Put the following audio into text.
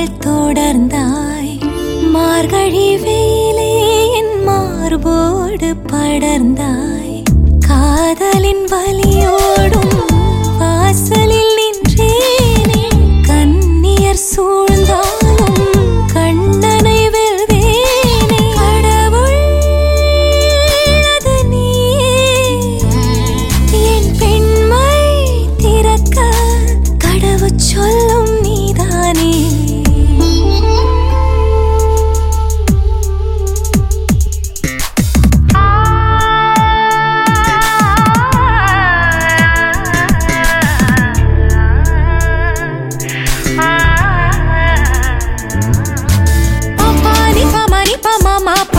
நாட்கள் தொடர்ந்தாய் மார்கழி வெயிலே என் மார்போடு படர்ந்தாய் காதலின் வலியோடும் வாசலில் நின்றேனே கண்ணியர் சூழ்ந்தாலும் கண்ணனை வெல்வேனே கடவுள் அது நீயே என் பெண்மை திறக்க கடவுச் சொல்லும் நீதானே பாப்பா நீ பாமா நீ பாமா மா